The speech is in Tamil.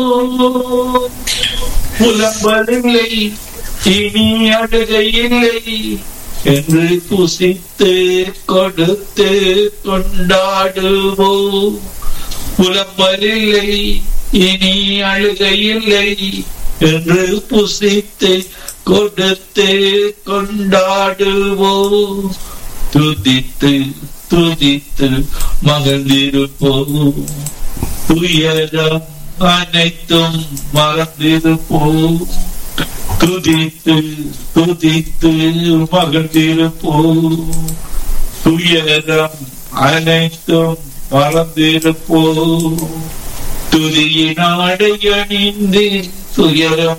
புலம்பலில்லை இனி அழுகை இல்லை என்று புசித்து கொடுத்து கொண்டாடுவோம் புலம்பலில்லை இனி அழுகை இல்லை என்று புசித்து கொடுத்து கொண்டாடுவோம் துதித்து துதித்து மகிழ்ந்திருப்போம் துயரம் அனைத்தும் மறந்திருப்போம் துதித்து துதித்து மகிழ்ந்திருப்போம் துயரம் அனைத்தும் மறந்திருப்போம் துதியின் ஆடை அணிந்து துயரம்